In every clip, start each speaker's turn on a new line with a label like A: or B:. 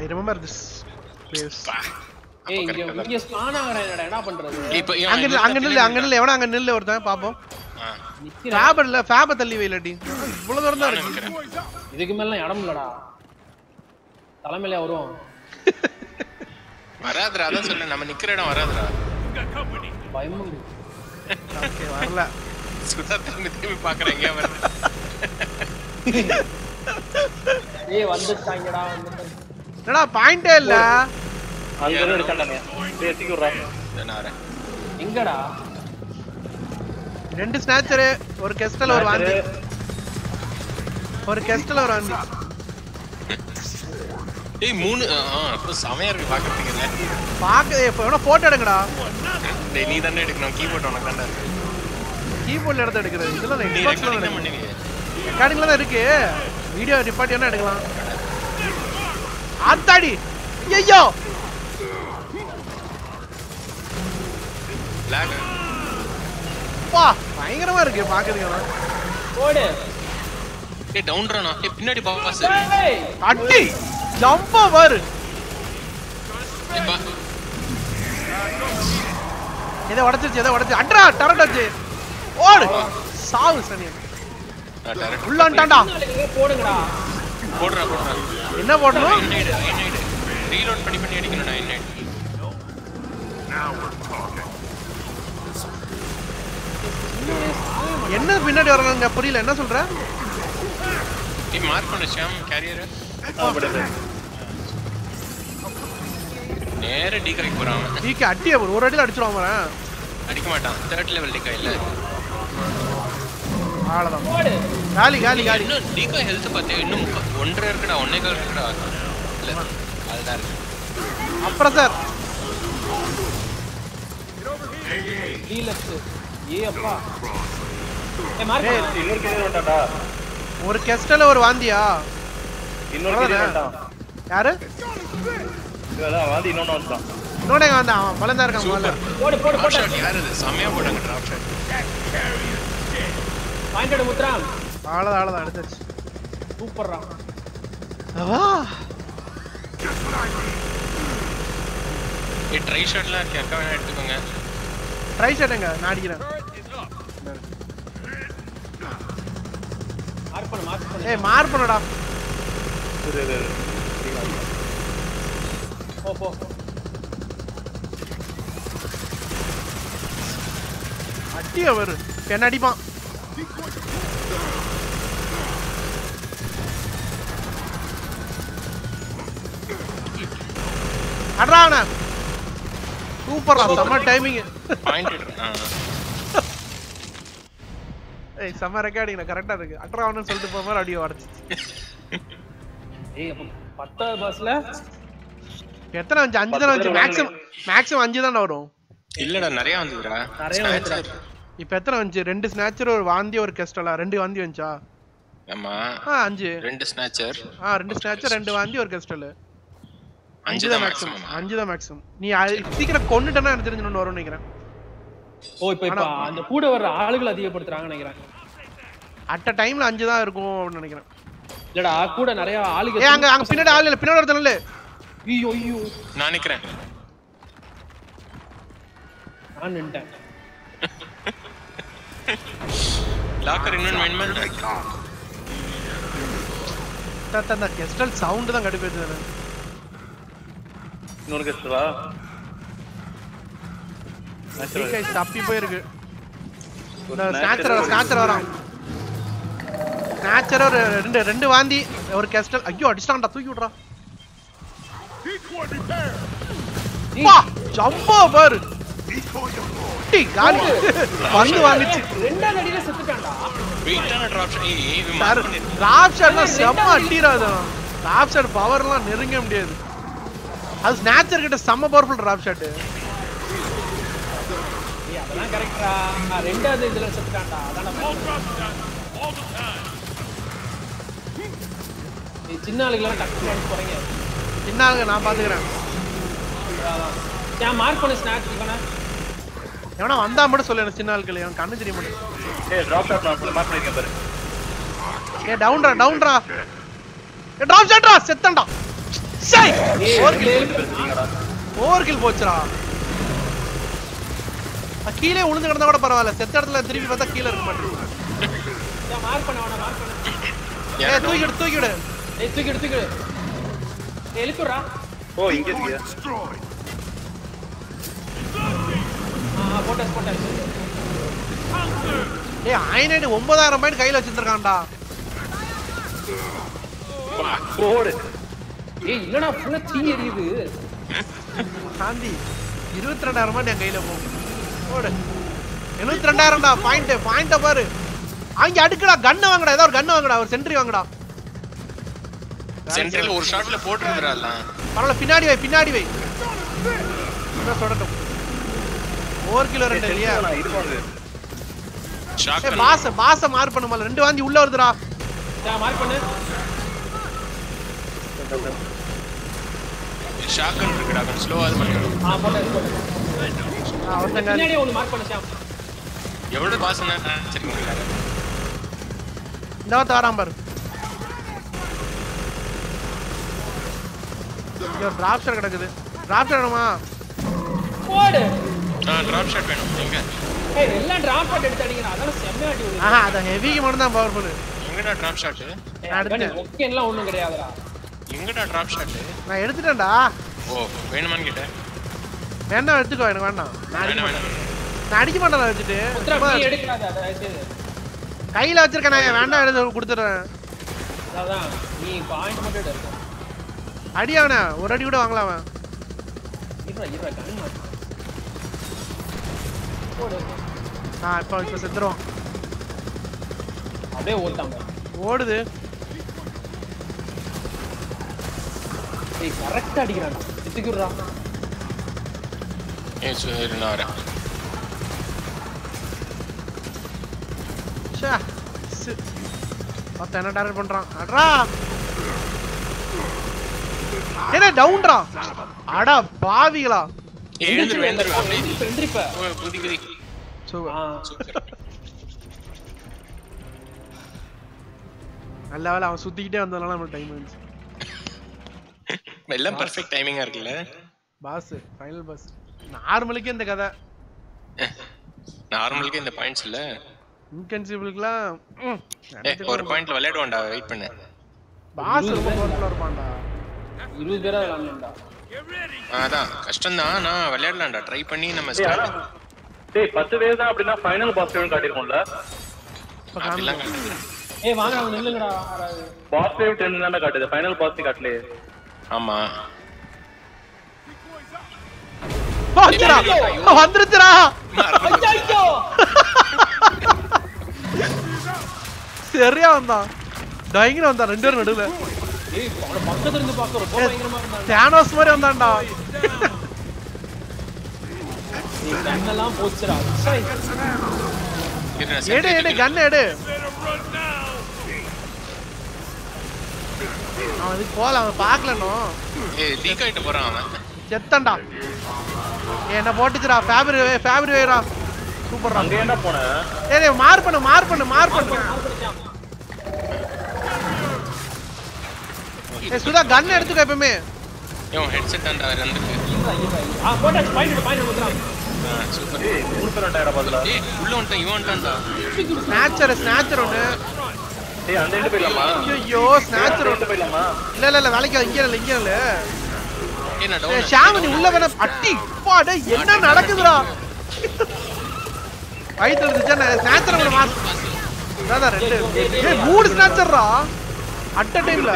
A: I remember this place
B: ஏய் இங்க இங்க ஸ்பான் ஆகறேன் என்னடா என்ன பண்றது
C: இப்ப இவன்
A: அங்க நில்லு அங்க நில்லு அங்க நில்லு எவனா அங்க நில்லு ஒருத்தன் பாப்போம்
C: ஆ,
B: நிக்கிறேன்
A: ஃபேப் இல்ல ஃபேப தள்ளி வை இல்லாட்டி இவ்வளவு தூரம் தான்
C: நானும்
A: இருக்கு
C: இருக்கிறேன்.
B: இதுக்கு மேல இடம் இல்லடா தலைமையில வரும்
C: வராதுடா அதான் சொல்ல நம்ம நிக்கிற இடம் வராதுடா
B: பயமும் இருக்கு.
A: ஓகே வரல
C: சுதா திரும்பி திரும்பி பாக்குறேன் எங்கேயா வருது
B: ஏய் வந்துட்டாங்கடா வந்துட்டாங்க
A: என்னடா பாயிண்டே இல்ல
D: அங்க இருந்து எடுத்தாண்டானே டேய் சீக்கிரம்
C: இதோ நான் வரேன்
B: எங்கடா
A: ரெண்டு ஸ்நாச்சரு ஒரு கெஸ்டல் ஒரு வாந்தி ஒரு கெஸ்டல் ஒரு வாந்தி
C: ஏய் மூணு ஆ, ஆ, அப்போ செமையா இருக்கு பாக்குறதுக்கு இல்ல
A: பாக்க இப்ப வேணா போட்டோ எடுங்கடா
C: டேய் நீ தானே எடுக்கணும் கீபோர்ட் உனக்கு தான்டா இருக்கு
A: கீபோர்ட்ல எடுத்து எடுக்கிறது இதெல்லாம்
C: நீ
A: எக்ஸ்பாக்ஸ்ல
C: ரெக்கார்டிங் தான்
A: தான்
C: பண்ணுவீங்க
A: ரெக்கார்டிங்ல தான் இருக்கு வீடியோ ரிப்பார்ட் என்ன எடுக்கலாம் ஆத்தாடி ஐயோ
C: லாக்
A: பா பயங்கரமா இருக்கு பாக்குறதுக்கு
B: ஓடு
C: ஏய் டவுன் ரனா ஏய் பின்னாடி பாஸ்
B: ஏய்
A: அட்டி ஜம்பா பாரு
C: ஏய் பா
A: எதை உடைச்சிருச்சு எதை உடைச்சு அட்ரா டரட் வச்சு ஓடு சாவு சனி
C: நான் டேரக்ட்
A: உள்ள வந்துட்டான்டா
B: எங்க போடுங்கடா
C: போடுறா போடுறா
A: என்ன போடணும்
C: இன்னைடு இன்னைடு ரீலோட் பண்ணி பண்ணி அடிக்கணும்டா இன்னைடு
A: என்ன பின்னாடி வர்றாங்க புரியல என்ன சொல்ற
C: ஏய் மார்க் பண்ணு ஷாம் கேரியர் நேர டிகாய் போறான் அவன்.
A: டீக்கு அட்டிய ஒரு ஒரு அடியில் அடிச்சிருவான் பாரேன்.
C: அடிக்க மாட்டான் தேர்ட் லெவல் டிகாய் இல்ல
A: அவ்வளவுதான்
B: ஓடு
A: காலி காலி காலி
C: இன்னும் டிகாய் ஹெல்த் பாத்தியா இன்னும் முக்கா- ஒன்றரை இருக்குடா ஒன்னே கால் இருக்குடா இல்ல அதுதான் இருக்கு
A: அப்புறம் சார்
B: டீலக்ஸ் ஏ அப்பா ஏய் மார்க்
A: ஏய்,
B: பண்ணு.
D: இன்னொரு கேரியர் வந்துட்டான்டா
A: ஒரு கெஸ்டல ஒரு வாந்தியா
D: இன்னொரு கேரியர் வந்துட்டான்
A: யாரு
D: இவன் வாந்தி இன்னொன்னு வந்துட்டான்
A: இன்னொன்னு எங்க வந்தான் அவன் பழந்தா இருக்கான் முதல்ல
B: போடு போடு
C: டிராப்
B: போடு
C: ஷாட் யார் இது செமையா போட்டாங்க டிராப் ஷாட்
B: பாயிண்ட் எடு முத்ராம்
A: அவ்வளவுதான் அவ்வளவுதான் எடுத்தாச்சு
B: சூப்பர்ரா
A: அவா
C: ஏய் ட்ரை ஷாட்லாம் இருக்கு அக்கா வேணா எடுத்துக்கோங்க
A: ட்ரை ஷாட்டுங்க நான் அடிக்கிறேன்
B: மார்க் பண்ணு மார்க் பண்ணு
A: ஏய் மார் பண்ணடா
D: இரு, இரு, இரு.
B: போ போ
A: அட்டி அவரு என்ன அடிப்பான் அட்ரா அவன சூப்பர்ரா செம்ம டைமிங்
C: பாயிண்ட் ஆ
A: ஏய் செம்ம ரெக்கார்டிங் கரெக்டா இருக்கு அட்ரா அவனு சொல்லிட்டு போற மாதிரி அடிய உடச்சு
B: ஏய் அப்ப பத்தாவது பஸ்ல
A: எத்தனை அஞ்சு அஞ்சு தானே வந்துச்சு மேக்ஸிமம் மேக்ஸிமம் அஞ்சு தானே வரும்
C: இல்லடா நிறைய வந்துதுடா
B: நிறைய வந்துடா
A: இப்போ எத்தனை வந்துச்சு ரெண்டு ஸ்நாச்சர் ஒரு வாந்தி ஒரு கெஸ்டலா ரெண்டு வாந்தி வந்துச்சா
C: ஆமா
A: ஆ அஞ்சு
C: ரெண்டு ஸ்னாச்சர்
A: ஆ ரெண்டு ஸ்நாச்சர் ரெண்டு வாந்தி ஒரு கெஸ்டல்
C: அஞ்சு தான் மேக்ஸிமம்
A: அஞ்சு தான் மேக்ஸிமம் நீ அ- சீக்கிரம் கொண்டுட்டனா எனக்கு தெரிஞ்சு ஒன்று வரும்னு நினைக்கிறேன்
B: ஓ இப்போ இப்போ அந்த கூட வர்ற ஆளுகள் அதிகப்படுத்துறாங்கன்னு நினைக்கிறேன்
A: அட் அ டைம்ல அஞ்சு தான் இருக்கும் அப்படின்னு நினைக்கிறேன்
B: இல்லடா கூட நிறைய ஆளுங்க
A: ஏ அங்க அங்க பின்னாடி ஆள் இல்ல பின்னாடி ஒருத்தன் இல்ல
B: ஐயோ ஐயோ
C: நான் நிக்கிறேன்
B: நான் நின்ட்டேன்
C: லாக்கர் இன்னொன்னு வேணுமா
A: அந்த கெஸ்டல் சவுண்ட் தான் கடுப்பேது எனக்கு
D: இன்னொரு கெஸ்டரா
A: Guys, தப்பி போயிருக்கு இந்த ஸ்நாச்சர் ஸ்நாச்சர் வரான் ஸ்நாச்சர் ஒரு ரெண்டு ரெண்டு வாந்தி ஒரு கெஸ்டல் ஐயோ அடிச்சிட்டான்டா தூக்கி விட்றா வா ஜம்போ பாரு டீ காலி வந்து வாங்குச்சு
B: ரெண்டாவது அடியில செத்துட்டான்டா
C: வெயிட்டான டிராப் ஷாட் ஏய் இது
A: சார்
C: மார்க் பண்ணி
A: டிராப் ஷாட்லாம் செம்ம அடிராது டிராப் ஷாட் பவர்லாம் நெருங்க முடியாது அது ஸ்நாச்சர் கிட்ட செம்ம பவர்ஃபுல் டிராப் ஷாட்
B: ஏய் அதெல்லாம் கரெக்டா ரெண்டாவது இதுல செத்துட்டான்டா அதான் நீ சின்ன ஆளுங்களாம் டக்குனு அடிச்சு போறீங்க
A: பின்னாங்க நான் பாத்துக்கிறேன்
B: ஏன் மார்க் பண்ணு ஸ்நாக்ஸ் இவனை
A: எவனா வந்தா மட்டும் சொல்லு எனக்கு சின்ன ஆட்கள் எனக்கு கண்ணு தெரிய மாட்டேங்குது
D: ஏய் டிராப் ஷாட் நான் மார்க் பண்ணிருக்கேன் பாரு
A: ஏ டவுன்ரா டவுன்ரா ஏ டிராப் ஷாட்ரா செத்தண்டா சை ஓவர் கில்
D: பேசுறீங்கடா
A: ஓவர் கில் போச்சுடா அஹ் கீழே உளுந்து கிடந்தா கூட பரவாயில்ல செத்த இடத்துல திருப்பி பார்த்தா கீழே இருக்க மாட்டேங்குது
B: மார்க் பண்ண வேணாம் மார்க் பண்ண
A: ஏ
C: யாரா
A: தூக்கிடு தூக்கிடு
B: ஏய் தூக்கிடு தூக்கிடு ஏய் எழுப்புறா
D: ஓ இங்க இருக்கு
B: ஆ போட்டாச்சு போட்டாச்சு
A: ஏய் ஐநைடு ஒன்பதாயிரம் பாயிண்ட் கையில வச்சிருக்கான்டா
D: போடு
B: ஏய் இல்லடா ஃபுல்லா தீ எரியுது
A: காந்தி இருபத்தி ரெண்டாயிரம் பாயிண்ட் என் கையில போகும் போடு எழுபத்தி ரெண்டாயிரம்டா பாயிண்ட் பாயிண்ட பாரு அங்க அடுக்குடா கன்னு வாங்கடா ஏதோ ஒரு கன்னு வாங்கடா ஒரு சென்ட்ரி வாங்கடா
C: சென்ட்ரல் ஒரு ஷாட்ல போட்டுருந்துடலாம்
A: பரவாயில்ல பின்னாடி வை பின்னாடி வை என்ன சொல்லட்டும் ஓவர் கிலோ ரெண்டு இல்லையா
D: நான் இது வாங்கு
C: ஷாக்
A: ஏய் பாச பாச மார்க் பண்ணுமால ரெண்டு வாந்தி உள்ள வருதுடா
B: டா மார்க் பண்ணு
C: ஷாக் இருக்குடா கொஞ்சம் ஸ்லோவா இது பண்ணி விடு.
B: ஆ போட்டாச்சு போட்டாச்சு
A: ஆ, ஒருத்தங்க
B: பின்னாடியே ஒன்னு மார்க் பண்ண சாம்
C: எவ்வளவு பாசன சரிங்களா
A: இந்த வார்த்தை வராம பாரு இங்க ஒரு டிராப் ஷாட் கிடக்குது டிராப் ஷாட் வேணுமா
B: போடு
C: ஆ டிராப் ஷாட் வேணும் எங்க
B: ஏய் எல்லாம் டிராப் ஷாட் எடுத்து அடிங்கடா அதெல்லாம் செம்ம அடி விழுது
A: ஆஹா அது ஹெவிக்கு மட்டும் தான் பவர்ஃபுல்
C: எங்கடா டிராப் ஷாட்
B: ஏய் அடிச்சேன் ஓகேலாம் ஒண்ணும் கிடையாதுடா
C: எங்கடா டிராப் ஷாட்
A: நான் எடுத்துட்டேன்டா
C: ஓ வேணுமான்னு கேட்டேன்
A: வேண்டாம் எடுத்துக்கோ எனக்கு வேண்டாம் நான் அடிக்க
C: வேணாம்
A: மாட்டேன்
C: வேணாம்
A: நான் அடிக்க மாட்டேன் வச்சுட்டு
B: உத்தரா
A: சும்மா
B: நீ எடுக்காத தயவு செய்து
A: கையில வச்சிருக்கேன் நான் வேண்டாம் எடுத்து கொடுத்துறேன்
B: அதான் நீ பாயிண்ட் மட்டும் எடு
A: அடி அவனை ஒரு அடி கூட வாங்கலாம் அவன்
B: இருடா இருடா கண்ணு மாட்டு போடு
A: நான் இப்போ இப்போ செத்துருவான்
B: அப்படியே ஓட்டாம
A: ஓடுது
B: ஏய் கரெக்டா அடிக்கிறான் எத்துக்குறா
C: ஏ சரி நான் வரேன்
A: ஷே சி- மொத்தம் என்ன டார்கெட் பண்றான் அட்ரா என்ன டவுன்டா அடா பாவிகளா
C: ஏ எழுந்துரு எழுந்துரு அப்படியே
B: எந்திரிப்ப
C: ஓ, குதி குதி
A: சூப்பர்
B: ஆ
C: சூப்பர்
A: நல்ல வேலை அவன் சுத்திக்கிட்டே வந்ததுனால நம்மளுக்கு டைம் இருந்துச்சு
C: எல்லாம் பெர்ஃபெக்ட் டைமிங்கா இருக்குல்ல
A: பாஸ் ஃபைனல் பாஸ் நார்மலுக்கே இந்த கதை
C: நார்மலுக்கு இந்த பாயிண்ட்ஸ் இல்ல
A: இன்கன்சிபிளுக்குலாம்
C: ஏ ஒரு பாயிண்ட்ல விளையாடுவான்டா வெயிட் பண்ணு
A: பாஸ் ரொம்ப பவர்ஃபுல்லா இருப்பான்டா
B: இருபது பேரா விளாண்டா
C: ஆ, அதான் கஷ்டம் தான் நான் விளையாடலாம்டா ட்ரை பண்ணி நம்ம
D: டேய்
C: start-
D: ஆனா டேய் பத்து பேர் தான் அப்படின்னா ஃபைனல் பாஸ் வேவ் காட்டிருக்கோம்ல
A: இப்ப
C: அப்படிலாம்
A: காமிக்கிறேன்.
C: காட்டுது.
B: ஏய் வாங்க அவங்க நில்லுங்கடா யாராவது
D: பாஸ் வேவ் டென் தானே காட்டுது ஃபைனல் பாஸ் காட்டலையே
C: ஆமா
A: வந்துடா வந்துருச்சுடா
B: ஐயோ
A: சரியா வந்தான் டயங்கின வந்தான் ரெண்டு பேரும் நடுவுல
B: ஏய் அவன பக்கத்துல இருந்து பார்க்க ரொம்ப பயங்கரமா இருந்தாங்க
A: தேனோஸ் மாதிரி வந்தான்டா
B: ஏய் கண்ணெல்லாம் போச்சுடா சை
C: இரு, நான்
A: எடு
C: center
A: எடு
C: க்கு
A: கன் எடு அவன் இதுக்கு போகல அவன் பார்க்கலனோ
C: ஏய் லீக் ஆயிட்டு போறான் அவன்
A: செத்தன்டா ஏய், என்ன போட்டுச்சுடா ஃபேப்ரி ஃபேப்ரி வேறா சூப்பர்டா
D: அங்க ஏன்டா போன
A: ஏய் டேய், மார் பண்ணு மார் பண்ணு மார் பண்ணு ஏய் சுதா கன் எடுத்துக்கோ எப்பவுமே
C: இவன் ஹெட்செட் தான்டா ரெண்டுக்கு
B: ஆ போட்டாச்சு பாயிண்ட் பாயிண்ட் வந்துறான்
C: ஆ சூப்பர்
D: ஏய் மூணு பேர் ரெண்டாயிரம் பாதுல
C: ஏய் உள்ள வந்துட்டான் இவன் வந்துட்டான்டா
A: ஸ்நாச்சர் ஸ்நாச்சர் ஒன்று
D: ஏய் அந்த எண்டு போயிடலாமா
A: ஐயோ ஸ்நாச்சர்
D: அந்த
A: ஒன்று
D: எண்டு போயிடலாமா
A: இல்ல இல்ல இல்ல வேலைக்கு இங்கே இல்லை இங்கே இல்லை
C: ஏய் நான்
A: ஏய்
C: டவுன்
A: ஷாமு நீ உள்ள வேணா அட்டி பா டேய் என்ன நடக்குதுடா வயித்துல இருந்துச்சா நான் ஸ்நாச்சர் உங்களை மாஸ் அதான் ரெண்டு ஏய் மூணு ஸ்நாச்சர்ரா அட் அ டைம்ல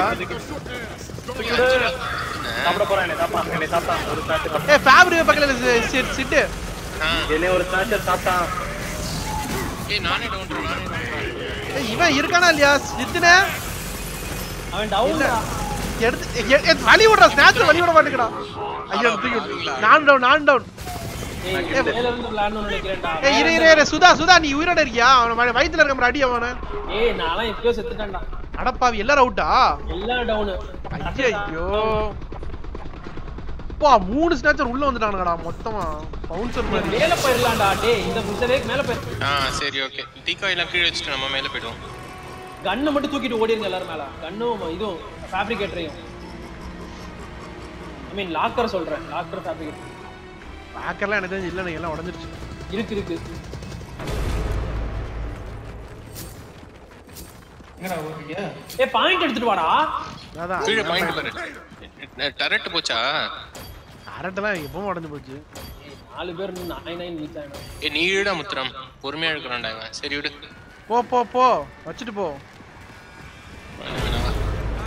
D: சாப்பிட போறேன் என்னை சாப்பிட்டான் என்னை சாப்பிட்டான் ஒரு ஸ்நாச்சர் சாப்பிட்டான்
A: ஏய் ஃபேப்ரி பக்கத்துல சிட் சிட்டு
C: ஆ
D: என்னை ஒரு ஸ்நாச்சர் சாப்பிட்டான்
C: ஏய் நானே டவுன் நானே down.
A: ஏய் இவன் இருக்கானா இல்லையா சித்துனே
B: அவன் டவுன்டா
A: எடுத்து எ- எ- வலி விடுறா ஸ்நாச்சர் வலி விட மாட்டேங்கடா ஐயோ தூக்கி விட்டு நான் டவுன் நான் டவுன்
B: ஏய் மேல இருந்து விளையாடணும்னு நினைக்கிறேன்டா
A: ஏய் இரு இரு இரு சுதா சுதா நீ உயிரோட இருக்கியா அவன ம- வயித்துல இருக்க மாதிரி அடி அவன
B: ஏய் நான்லாம் எப்பயோ செத்துட்டேன்டா
A: அடப்பாவி எல்லாரும் அவுட்டா
B: எல்லாம் டவுனு
A: ஐயோ பா மூணு ஸ்நாச்சர் உள்ள வந்துட்டானுங்கடா மொத்தமா பவுன்சர் மாதிரி
B: மேல போயிடலாம்டா டேய் இந்த முசரேக்கு மேல போய்
C: ஆ சரி ஓகே டீக்கா எல்லாம் கீழே வச்சுட்டு நம்ம மேல போயிடுவோம்
B: கண்ணை மட்டும் தூக்கிட்டு ஓடிருங்க எல்லாரும் மேல கண்ணும் இதுவும் ஃபேப்ரிகேட்டரையும் மீன் லாக்கர் சொல்றேன் லாக்கர் ஃபேப்ரிக்
A: பேக்கர்லாம் எனக்கு தெரிஞ்சு இல்லை எல்லாம் உடஞ்சிருச்சு
B: இருக்கு இருக்கு
E: எங்கடா ஓடுறீங்க
B: ஏ பாயிண்ட் எடுத்துட்டு வாடா
A: அதான்
C: கீழே பாயிண்ட் பாரு டரட் போச்சா
A: கரெக்டெல்லாம் எப்பவும் உடஞ்சு போச்சு
B: ஏய், நாலு பேர் நைன் நைன் மீட் ஆயிடும்
C: ஏ நீ இழுடா முத்துரம் பொறுமையா இருக்கிறான்டா இவன் சரி விடு
A: போ போ போ வச்சுட்டு போ
C: வேணாம், வேணாம், வா.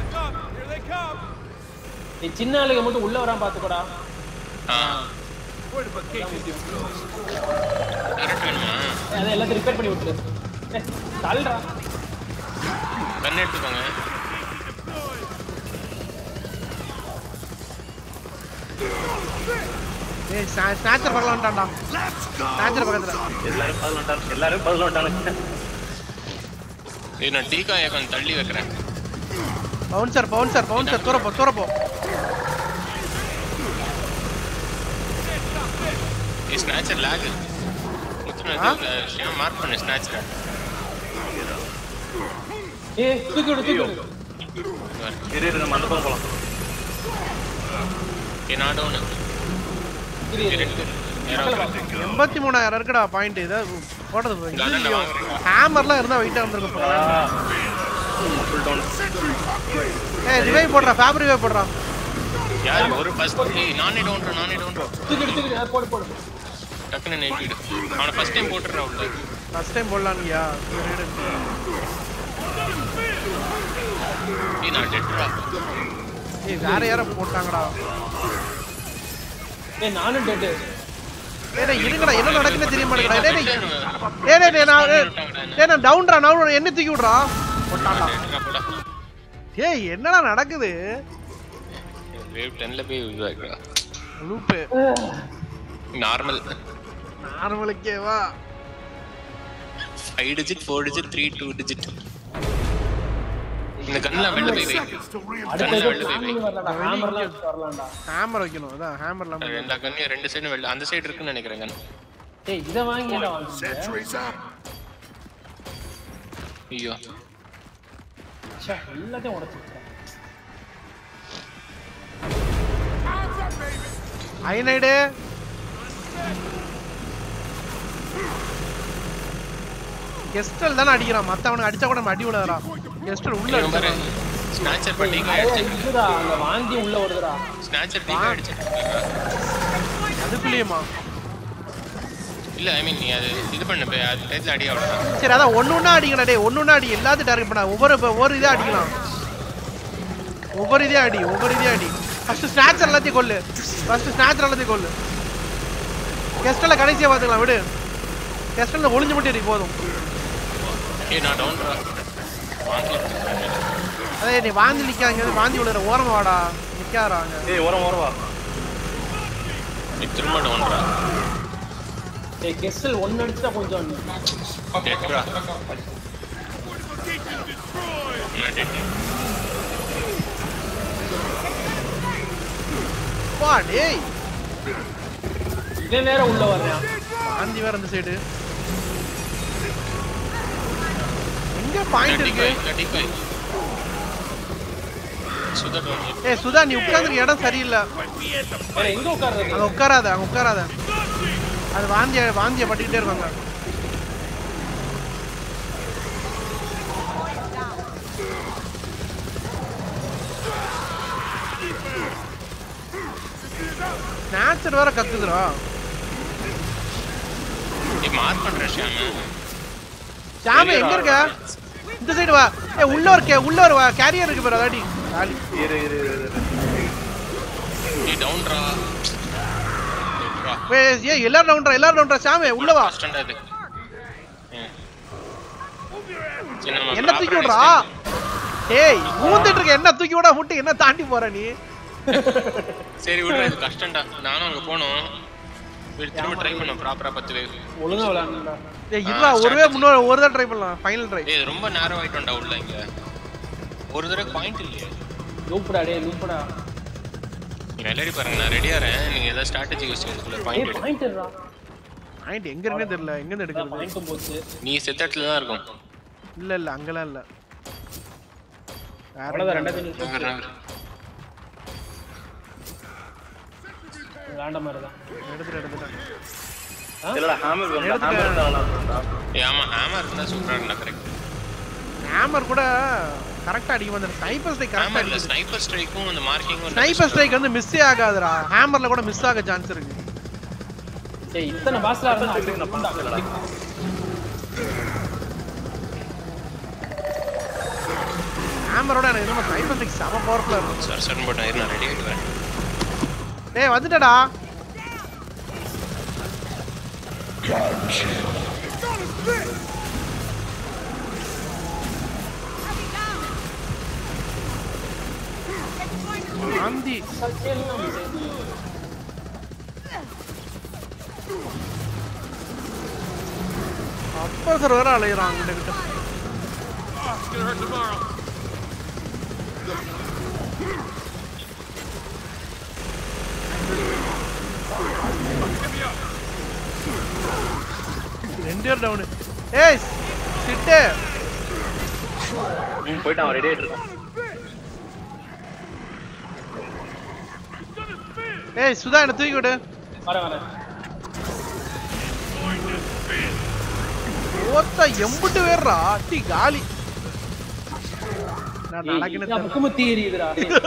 B: நீ சின்ன ஆளுங்க மட்டும் உள்ள வராம பாத்துக்கோடா
C: ஆ டரட் வேணுமா
B: ஏய், அதை எல்லாத்தையும் ரிப்பேர் பண்ணி விட்டுரு ஏய், தள்ளுடா
C: கண்ணு எடுத்துக்கோங்க
A: ஏய் ஸ்நாச்சர் பக்கத்துல வந்துட்டான்டா ஸ்நாச்சர் பக்கத்துல
D: எல்லாரும் பதில் வந்துட்டாங்க எல்லாரும் பதில் வந்துட்டானுங்க
C: ஏய் நான் டீகா ஏக்கம் தள்ளி வைக்கிறேன்
A: பவுன்சர் பவுன்சர் பவுன்சர் தூர போ தூர போ
C: ஏய் ஸ்நாச்சர் லாக் முத்துரம் மார்க் பண்ணு ஸ்நாச்சர்
B: ஏ தூக்கி விடு தூக்கி விடு
D: இரு இரு நம்ம அந்த பக்கம் போலாம்
C: ஏ நான் டவுனு
B: இரு இரு
A: எண்பத்தி மூணாயிரம் இருக்குடா பாயிண்ட் இதை போட்டது
C: கண்ணை வாங்குறீங்களா
A: ஹேமர்லாம் இருந்தா வெயிட்டா இருந்திருக்கும்
D: ஃபுல் டவுன்
A: ஏய் ரிவைவ் போடுறா ஃபேப் ரிவைவ் போடுறா
C: யார் ஒரு ஃபர்ஸ்ட் ஏய் நானே டவுன் நானே டவுன்
B: தூக்கி விடு தூக்கி விடு. ஆ, போடு போடு
C: டக்குன்னு நெட்டிடு அவனை ஃபர்ஸ்ட் டைம் போட்டுறா உள்ள
A: ஃபர்ஸ்ட் டைம் போடலான்யா
C: ஏய் நான் டெட்ரா
A: ஏய் வேற யாரோ போட்டாங்கடா
B: ஏய் நானும் டெட்டு
A: ஏய் டேய், இருங்கடா என்ன நடக்குன்னு தெரிய மாட்டேங்கடா டேய் டேய் ஏய் டேய், டேய் நான் ஏய், டேய் நான் டவுன்டா நான் என்ன தூக்கி விடுறா போட்டான்டா ஏய் என்னடா நடக்குது
C: வேவ் 10ல போய் இதுவாக்குறா
A: லூப்பு
C: நார்மல்
A: நார்மலுக்கே வா
C: 5 டிஜிட் 4 டிஜிட் 3 2 டிஜிட் இந்த கன்ல வெளில போய் வை
B: அடுத்த
C: கன்ல
B: ஏதோ
C: வெளில போய் வை
B: ஃபேமிலி வரலாம்டா ஹேமர்லாம் வச்சு வரலாம்டா
A: ஹேமர் வைக்கணும் அதான் ஹேமர்லாம்
C: எல்லா கன்னையும் ரெண்டு சைடும் வெளில அந்த சைடு இருக்குன்னு நினைக்கிறேன் கன்
B: ஏய் இத வாங்கி என்ன வாங்குறீங்க
C: ஐயோ
B: ச்சே, எல்லாத்தையும் உடைச்சு விட்டுறேன்.
A: ஐநைடு கெஸ்டல் தானே அடிக்கிறான் மத்தவனுக்கு அடிச்சா கூட நம்ம அடி விடாதடா கெஸ்டல் உள்ள
C: இவன் பாரு
A: அடிச்சான்
C: ஸ்நாச்சர் பண்ணி
B: ஏய்,
C: அடிச்சிட்டு
B: இதுடா அங்க வாங்கி உள்ள வருதுடா
C: ஸ்நாச்சர் டீ அடிச்சிட்டு
A: அதுக்குள்ளேயுமா
C: இல்ல ஐ மீன் நீ அது இது பண்ணு போய் அது டைத்துல அடி அவ்வளவுதான்
A: சரி அதான் ஒண்ணு ஒண்ணா அடிக்கடா டேய் ஒண்ணு ஒண்ணா அடி எல்லாத்தையும் டார்கெட் பண்ணா ஒவ்வொரு ஒவ்வொரு இதா அடிக்கலாம் ஒவ்வொரு இதே அடி ஒவ்வொரு இதே அடி ஃபர்ஸ்ட் ஸ்நாச்சர் எல்லாத்தையும் கொல்லு ஃபர்ஸ்ட் ஸ்நாச்சர் எல்லாத்தையும் கொல்லு கெஸ்டல்ல கடைசியா பாத்துக்கலாம் விடு கெஸ்டல்ல ஒளிஞ்சு மட்டும் அடி போதும்
C: ஏய் நான் டவுன்ரா வாங்கி
A: அதே நீ வாந்தி நிக்காங்க வாந்தி விழுற ஓரமா வாடா நிக்காதடா அங்க
D: ஏய் ஓரம் ஓரம் வா
C: நீ திரும்ப டவுன்ரா
B: ஏய் கெஸ்டல் ஒன்னு அடிச்சா கொஞ்சம்
C: டெட்ரா நான் டெட்
A: வா டேய்
B: இவன் வேற உள்ள வர்றான்
A: வாந்தி வேற அந்த சைடு எங்க பாயிண்ட்
C: தேர்ட்டி
A: இருக்கு
C: five thirty five Sudha down
A: ஏய் சுதா நீ உட்கார்ந்துருக்க இடம் சரியில்லை
B: வேற எங்க உட்கார்றது
A: அங்க உட்காராத அங்க உட்காராத அது வாந்திய வாந்திய பட்டுக்கிட்டே இருக்காங்க நேச்சர் வேற கத்துதுடா
C: நீ மார்க் பண்ற ஷாமு
A: சாமி எங்க இருக்க இந்த சைடு வா ஏ உள்ள ஒரு கே- உள்ள ஒரு கேரியர் இருக்கு பாரு அதாடி காலி
D: இரு இரு இரு, இரு
C: நீ டவுன்ரா டெட்ரா
A: ஏய், ஏய் எல்லாரும் ரவுண்டரா எல்லாரும் ரவுண்டரா சாமி உள்ள வா
C: கஷ்டம்டா இது ம். சரி, நம்ம
A: என்ன
C: proper
A: தூக்கி
C: ஆ
A: விடுறா ஏய் ஊந்துட்டு இருக்க என்ன தூக்கி விட முட்டு என்ன தாண்டி போற நீ
C: சரி விடுற இது கஷ்டம்டா நானும் அங்க போனோம் போய் திரும்ப ட்ரை பண்ணோம் ப்ராப்பரா பத்து பேர்
B: ஒழுங்கா விளையாடணும்டா
A: ஏய் இருடா ஒருவே முன்னோட ஒரு தான் ட்ரை பண்ணலாம் ஃபைனல் ட்ரை
C: ஏய் இது ரொம்ப நேரம் ஆயிட்டோம்டா உள்ள இங்க ஒரு தடவை பாயிண்ட் இல்லையே
B: லூப்புடா டேய் லூப்புடா
C: நீங்க விளையாடி பாருங்க நான் ரெடியா இருக்கேன் நீங்க ஏதாவது ஸ்ட்ராட்டஜி யூஸ் பண்ணுங்க
B: ஏய்
C: பாயிண்ட்
B: பாயிண்ட் இருடா
A: பாயிண்ட் எங்க இருக்குன்னே தெரியல எங்க இருந்து எடுக்கிறது
B: பாயிண்ட்டும் போச்சு
C: நீ செத்த இடத்துல தான் இருக்கும்
A: இல்ல இல்ல அங்கெல்லாம் இல்ல வேற
B: அவ்வளவுதான்
A: எங்கேயும்
B: ரெண்டாவது
C: நகர் நகர்
B: வேண்டாம் மாதிரி தான்
A: எடுத்துட்டு எடுத்துட்டேன்
D: இல்லடா ஹேமர் வேணும்
A: எடுத்துக்க.
D: ஹேமர் இருந்தா நல்லா இருக்கும்டா
C: ஏய், ஆமா ஹேமர் இருந்தா சூப்பரா இருந்தா கரெக்ட்
A: ஹேமர் கூட கரெக்டா அடிக்கும் அந்த ஸ்னைப்பர் ஸ்ட்ரைக் கரெக்டா
C: ஹேமர்ல
A: அடிக்கும்
C: ஸ்னைப்பர் ஸ்ட்ரைக்கும் அந்த மார்க்கிங்கும்
A: ஸ்னைப்பர் ஸ்ட்ரைக் வந்து மிஸ்ஸே ஆகாதுடா ஹேமர்ல கூட மிஸ் ஆக சான்ஸ் இருக்கு
B: ஏய் இத்தனை பாஸ்ல இருந்தா
D: First நான் பார்த்ததில்லடா.
A: ஹேமரோட எனக்கு இன்னும் ஸ்னைப்பர் ஸ்ட்ரைக் செம பவர்ஃபுல்லா இருக்கும்
C: சார் சடன் போட்டு இரு, நான் ரெடி ஆயிட்டு வரேன்
A: டேய் வந்துட்டடா காந்தி அப்பா சார் வேற அலையிறான் அங்கிட்ட கிட்ட ரெண்டு பேர் டவுனு ஏய் சிட்டு
D: ம் போயிட்டு அவன் ரெடி ஆயிட்டு இருக்கான்
A: ஏய் சுதா என்ன தூக்கி விடு
B: வரேன் வரேன்
A: ஓத்தா எம்புட்டு வேறா அட்டி காலி நான்
B: ஏய்,
A: நடக்கின
B: இதான் முக்குமுத்தி எரியுதுடா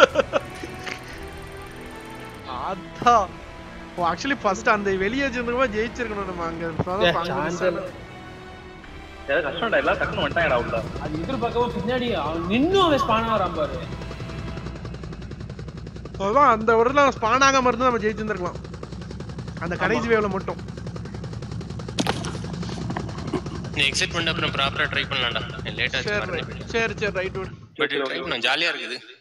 A: அதான் ஓ ஆக்சுவலி ஃபர்ஸ்ட் அந்த வெளியே வச்சிருந்தவங்க ஜெயிச்சிருக்கணும் நம்ம அங்க சொதப்ப அங்க miss
B: chance
A: ஆனது.
D: ஏதாவது கஷ்டம்டா எல்லாம் டக்குன்னு வந்துட்டாங்கடா உள்ள
B: அது எதிர்பார்க்கவும் பின்னாடி அவன் நின்னும் அவன் ஸ்பான் ஆகிறான் பாரு
A: அதான் அந்த வருடம் ஸ்பான் ஆகாம இருந்தா நம்ம ஜெயிச்சிருந்திருக்கலாம் அந்த கடைசி வேவ்ல மட்டும்
C: நீ எக்ஸிட் பண்ண அப்புறம் ப்ராப்பரா ட்ரை பண்ணலாம்டா லேட் ஆச்சு
A: சரி
C: வரேன்
A: right. சரி சரி ரைட் விடு
C: பட் ட்ரை பண்ண ஜாலியா இருக்குது